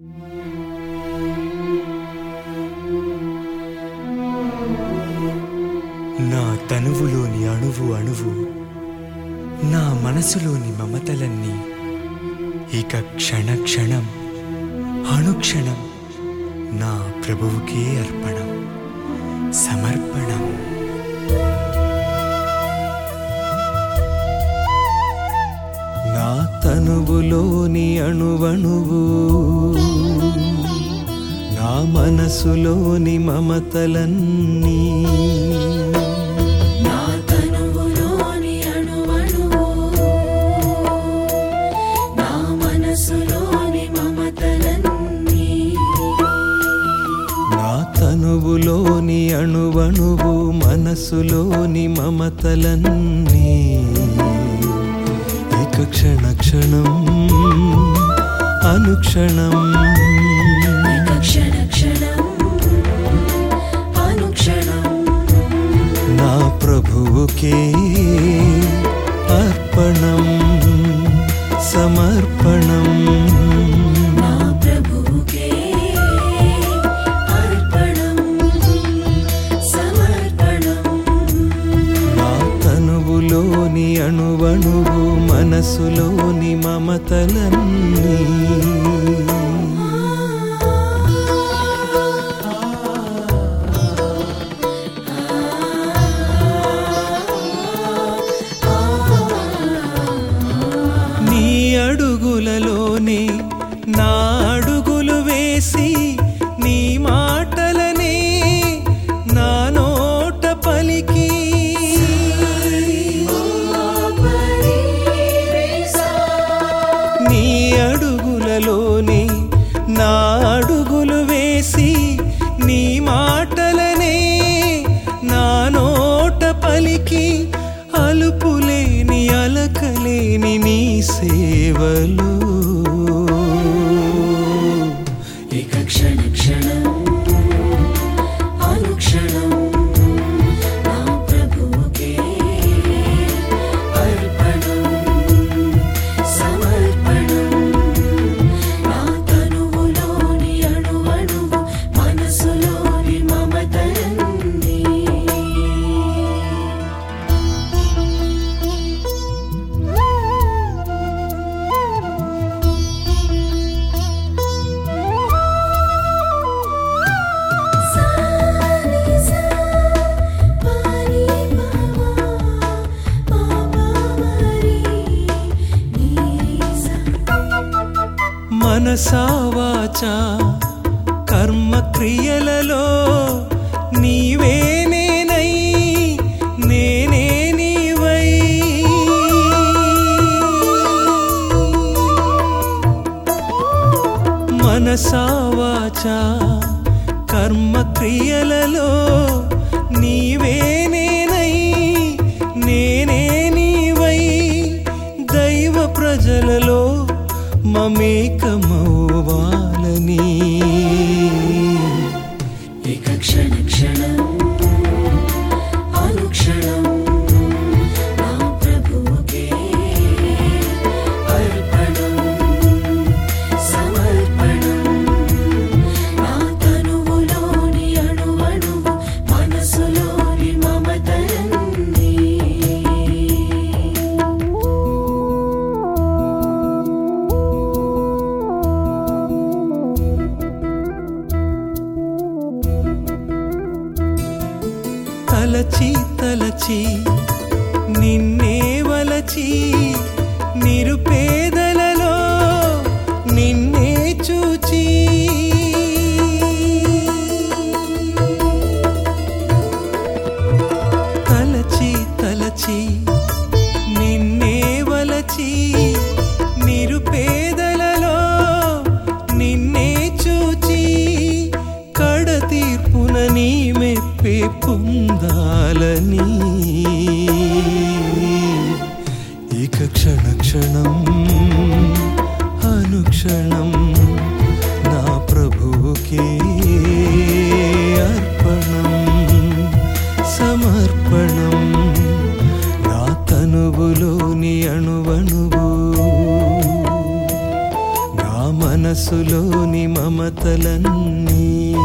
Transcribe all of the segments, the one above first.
నా తనువులోని అణువు అణువు నా మనసులోని మమతలన్నీ ఇక క్షణ క్షణం అనుక్షణం నా ప్రభువుకే అర్పణం సమర్పణం నా తనువులోని అణువణువు నా మనసులోని మమతలన్నీ నా తనువులోని అణువణువు నా మనసులోని మమతలన్నీ నా తనువులోని అణువణువు మనసులోని మమతలన్నీ ఇక క్షణ క్షణం అనుక్షణం ఇక క్షణ క్షణం అనుక్షణం నా ప్రభువుకే అర్పణం సమర్పణం నా ప్రభువుకే అర్పణం సమర్పణం నా తనువులోని అణువణువు మనసులోని మమతలన్నీ నీ అడుగులలోనే నా అడుగులు వేసి నీ మాటలనే నా నోట పలికి నీ అడుగులలోనే నా అడుగులు వేసి నీ మాటలనే నా నోట పలికి అలుపులేని అలకలేని నీ సేవలు ఇక క్షణ క్షణం అనుక్షణం నా ప్రభువుకే అర్పణం సమర్పణం నా తనువులోని అణువణువు మనసులోని మమతలన్నీ మనసావాచ కర్మ క్రియలలో నీవే నేనై నేనే నీవై మనసావాచ కర్మ క్రియలలో నీవే నేనై నేనే నీవై దైవ ప్రజలలో మమేకమవ్వాలని ఇక క్షణ క్షణం అనుక్షణం నా ప్రభువుకే అర్పణం సమర్పణం నా తనువులోని అణువణువు మనసులోని మమతలన్నీ తలచి తలచి నిన్నే వలచి నిరుపేదలలో నిన్నే చూచి తలచి తలచి నిన్నే వలచి నిరుపేదలలో నిన్నే చూచి కడ తీర్పున నీ మెప్పే పొందాలని ఇక క్షణ క్షణం అనుక్షణం నా ప్రభువుకే అర్పణం సమర్పణం నా తనువులోని అణువణువు నా మనసు మనసులోని మమతలన్నీ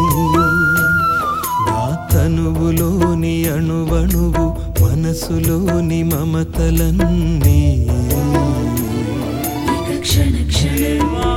నా తనువులోని అణువణువు మనసులోని మమతలన్నీ ఇక క్షణ క్షణం